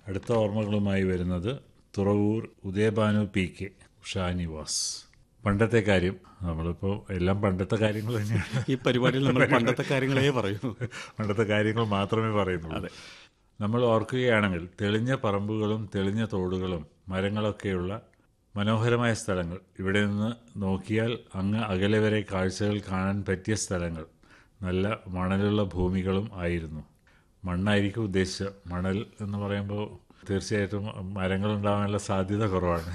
അടുത്ത ഓർമ്മകളുമായി വരുന്നത് തുറവൂർ ഉദയഭാനു പി കെ ഷാനിവാസ് പണ്ടത്തെ കാര്യം നമ്മളിപ്പോൾ എല്ലാം പണ്ടത്തെ കാര്യങ്ങൾ തന്നെയാണ് ഈ പരിപാടിയിൽ നമ്മൾ പണ്ടത്തെ കാര്യങ്ങളേ പറയൂ പണ്ടത്തെ കാര്യങ്ങൾ മാത്രമേ പറയുന്നുള്ളൂ നമ്മൾ ഓർക്കുകയാണെങ്കിൽ തെളിഞ്ഞ പറമ്പുകളും തെളിഞ്ഞ തോടുകളും മരങ്ങളൊക്കെയുള്ള മനോഹരമായ സ്ഥലങ്ങൾ ഇവിടെ നിന്ന് നോക്കിയാൽ അങ്ങ് അകലെ വരെ കാഴ്ചകൾ കാണാൻ പറ്റിയ സ്ഥലങ്ങൾ നല്ല മണലുള്ള ഭൂമികളും ആയിരുന്നു മണ്ണായിരിക്കും ഉദ്ദേശിച്ചത് മണൽ എന്ന് പറയുമ്പോൾ തീർച്ചയായിട്ടും മരങ്ങൾ ഉണ്ടാകാനുള്ള സാധ്യത കുറവാണ്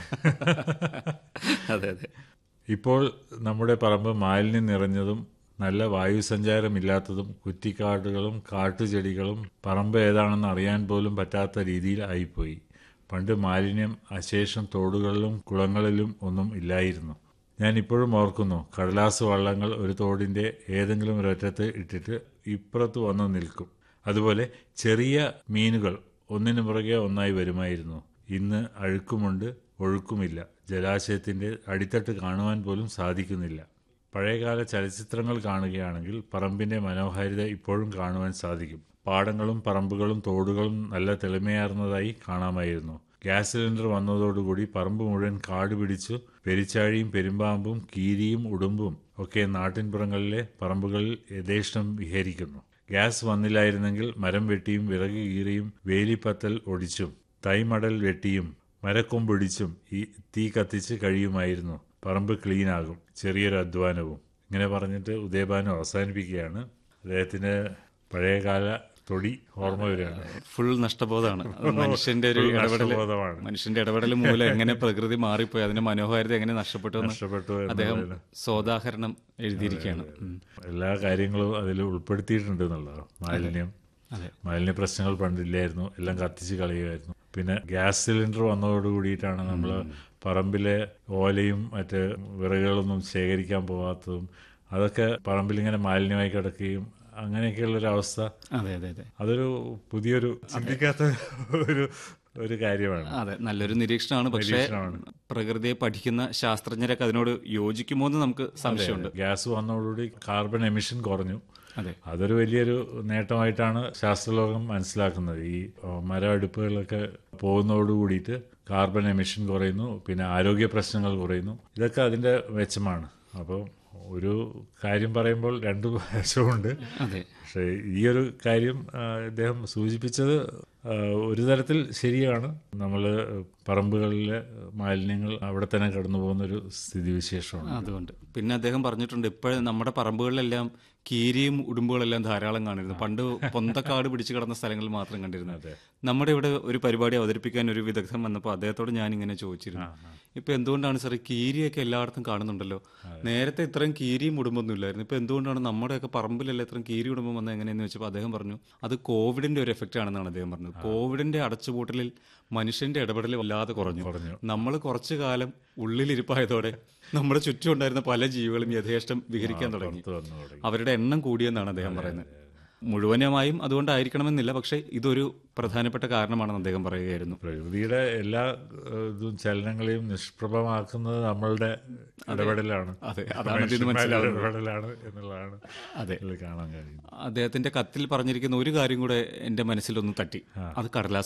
അതെ അതെ ഇപ്പോൾ നമ്മുടെ പറമ്പ് മാലിന്യം നിറഞ്ഞതും നല്ല വായുസഞ്ചാരമില്ലാത്തതും കുറ്റിക്കാടുകളും കാട്ടുചെടികളും പറമ്പ് ഏതാണെന്ന് അറിയാൻ പോലും പറ്റാത്ത രീതിയിൽ ആയിപ്പോയി പണ്ട് മാലിന്യം അശേഷം തോടുകളിലും കുളങ്ങളിലും ഒന്നും ഇല്ലായിരുന്നു ഞാൻ ഇപ്പോഴും ഓർക്കുന്നു കടലാസ് വള്ളങ്ങൾ ഒരു തോടിന്റെ ഏതെങ്കിലും ഒരറ്റത്ത് ഇട്ടിട്ട് ഇപ്പുറത്ത് വന്ന് നിൽക്കും അതുപോലെ ചെറിയ മീനുകൾ ഒന്നിനു പുറകെ ഒന്നായി വരുമായിരുന്നു ഇന്ന് അഴുക്കുമുണ്ട് ഒഴുക്കുമില്ല ജലാശയത്തിന്റെ അടിത്തട്ട് കാണുവാൻ പോലും സാധിക്കുന്നില്ല പഴയകാല ചലച്ചിത്രങ്ങൾ കാണുകയാണെങ്കിൽ പറമ്പിന്റെ മനോഹാരിത ഇപ്പോഴും കാണുവാൻ സാധിക്കും പാടങ്ങളും പറമ്പുകളും തോടുകളും നല്ല തെളിമയാർന്നതായി കാണാമായിരുന്നു ഗ്യാസ് സിലിണ്ടർ വന്നതോടുകൂടി പറമ്പ് മുഴുവൻ കാട് പിടിച്ചു പെരിച്ചാഴിയും പെരുമ്പാമ്പും കീരിയും ഉടുമ്പും ഒക്കെ നാട്ടിൻപുറങ്ങളിലെ പറമ്പുകളിൽ യഥേഷ്ടം വിഹരിക്കുന്നു ഗ്യാസ് വന്നില്ലായിരുന്നെങ്കിൽ മരം വെട്ടിയും വിറക് കീറിയും വേലിപ്പത്തൽ ഒടിച്ചും തൈമടൽ വെട്ടിയും മരക്കൊമ്പൊടിച്ചും ഈ തീ കത്തിച്ച് കഴിയുമായിരുന്നു പറമ്പ് ക്ലീനാകും ചെറിയൊരു അധ്വാനവും ഇങ്ങനെ പറഞ്ഞിട്ട് ഉദയഭാനു അവസാനിപ്പിക്കുകയാണ് അദ്ദേഹത്തിന് പഴയകാല തൊടി ഓർമ്മ വരികയാണ് ഫുൾ നഷ്ടബോധമാണ് അത് മനുഷ്യന്റെ ഒരു Full ഇടപെടൽ നഷ്ടബോധമാണ്. മനുഷ്യന്റെ ഇടപെടൽ മൂലം എങ്ങനെ പ്രകൃതി മാറിപ്പോയി അതിന്റെ മനോഹാരിത എങ്ങനെ നഷ്ടപ്പെട്ടു എന്ന് നഷ്ടപ്പെട്ടു അദ്ദേഹം എന്നുള്ളതിന് സോദാഹരണം എഴുതിയിരിക്കുകയാണ് ഉം. എല്ലാ കാര്യങ്ങളും അതിൽ ഉൾപ്പെടുത്തിയിട്ടുണ്ട് എന്നുള്ളത് മാലിന്യം അതെ മാലിന്യ പ്രശ്നങ്ങൾ പണ്ടില്ലായിരുന്നു എല്ലാം കത്തിച്ച് കളയുമായിരുന്നു പിന്നെ ഗ്യാസ് സിലിണ്ടർ വന്നതോട് കൂടിയിട്ടാണ് നമ്മൾ പറമ്പിലെ ഓലയും മറ്റ് വിറകുകളൊന്നും ശേഖരിക്കാൻ പോകാത്തതും അതൊക്കെ പറമ്പിലിങ്ങനെ മാലിന്യമായി കിടക്കുകയും അങ്ങനെയൊക്കെയുള്ളൊരു അവസ്ഥ അതെ അതെ അതെ അതൊരു പുതിയൊരു ചിന്തിക്കാത്ത ഒരു ഒരു കാര്യമാണ് അതെ നല്ലൊരു നിരീക്ഷണമാണ് പക്ഷേ നിരീക്ഷണമാണ്. പ്രകൃതിയെ പഠിക്കുന്ന ശാസ്ത്രജ്ഞരൊക്കെ അതിനോട് യോജിക്കുമോ എന്ന് നമുക്ക് സംശയമുണ്ട് ഗ്യാസ് വന്നതോടുകൂടി കാർബൺ എമിഷൻ കുറഞ്ഞു അതെ അതൊരു വലിയൊരു നേട്ടമായിട്ടാണ് ശാസ്ത്രലോകം മനസ്സിലാക്കുന്നത് ഈ ഏഹ്, മര അടുപ്പുകളൊക്കെ പോകുന്നതോട് കൂടിയിട്ട് കാർബൺ എമിഷൻ കുറയുന്നു പിന്നെ ആരോഗ്യ പ്രശ്നങ്ങൾ കുറയുന്നു ഇതൊക്കെ അതിന്റെ മെച്ചമാണ് അപ്പോൾ ഒരു കാര്യം പറയുമ്പോൾ രണ്ടു വശമുണ്ട് അതെ പക്ഷേ ഈ ഒരു കാര്യം ആ, ഇദ്ദേഹം സൂചിപ്പിച്ചത് ആ, ഒരു തരത്തിൽ ശരിയാണ് നമ്മൾ പറമ്പുകളിലെ മാലിന്യങ്ങൾ അവിടെ തന്നെ കടന്നു പോകുന്ന ഒരു സ്ഥിതിവിശേഷമാണ് അതുകൊണ്ട് പിന്നെ അദ്ദേഹം പറഞ്ഞിട്ടുണ്ട് ഇപ്പോഴും നമ്മുടെ പറമ്പുകളിലെല്ലാം കീരിയും ഉടുമ്പുകളെല്ലാം ധാരാളം കാണിരുന്നു പണ്ട് പൊന്തക്കാട് പിടിച്ചു കിടന്ന സ്ഥലങ്ങളിൽ മാത്രം കണ്ടിരുന്നു നമ്മുടെ ഇവിടെ ഒരു പരിപാടി അവതരിപ്പിക്കാൻ ഒരു വിദഗ്ധൻ വന്നപ്പോൾ അദ്ദേഹത്തോട് ഞാൻ ഇങ്ങനെ ചോദിച്ചിരുന്നു ഇപ്പൊ എന്തുകൊണ്ടാണ് സാർ ഈ കീരിയൊക്കെ എല്ലായിടത്തും കാണുന്നുണ്ടല്ലോ നേരത്തെ ഇത്രയും കീരിയും ഉടുമ്പൊന്നും ഇല്ലായിരുന്നു ഇപ്പൊ എന്തുകൊണ്ടാണ് നമ്മുടെയൊക്കെ പറമ്പിലെല്ലാം ഇത്രയും കീരി ഉടുമ്പം വന്നത് എങ്ങനെയെന്ന് വെച്ചപ്പോൾ അദ്ദേഹം പറഞ്ഞു അത് കോവിഡിന്റെ ഒരു എഫക്റ്റ് ആണെന്നാണ് അദ്ദേഹം പറഞ്ഞത് കോവിഡിന്റെ അടച്ചുപൂട്ടലിൽ മനുഷ്യന്റെ ഇടപെടൽ വല്ലാതെ കുറഞ്ഞു കുറഞ്ഞു. നമ്മൾ കുറച്ചു കാലം ഉള്ളിലിരിപ്പായതോടെ നമ്മുടെ ചുറ്റും ഉണ്ടായിരുന്ന പല ജീവികളും യഥേഷ്ടം വിഹരിക്കാൻ തുടങ്ങി പുറത്ത് വന്നു തുടങ്ങി അവരുടെ എണ്ണം കൂടിയെന്നാണ് അദ്ദേഹം പറയുന്നത് മുഴുവനുമായും അതുകൊണ്ടായിരിക്കണമെന്നില്ല പക്ഷേ ഇതൊരു പ്രധാനപ്പെട്ട കാരണമാണെന്ന് അദ്ദേഹം പറയുകയായിരുന്നു പ്രകൃതിയുടെ എല്ലാ ഏഹ്, ഇതും ചലനങ്ങളെയും നിഷ്പ്രഭമാക്കുന്നത് നമ്മളുടെ ഇടപെടലാണ് അതെ അതാണ് ഇതിന് മനുഷ്യന്മാരുടെ മനസ്സിലാവുന്നത് ഇടപെടലാണ് എന്നുള്ളതാണ് അതെ ഇതിൽ കാണാൻ കഴിയുന്നത് അദ്ദേഹത്തിന്റെ കത്തിൽ പറഞ്ഞിരിക്കുന്ന ഒരു കാര്യം കൂടെ എന്റെ മനസ്സിലൊന്ന് തട്ടി അത് കടലാസ്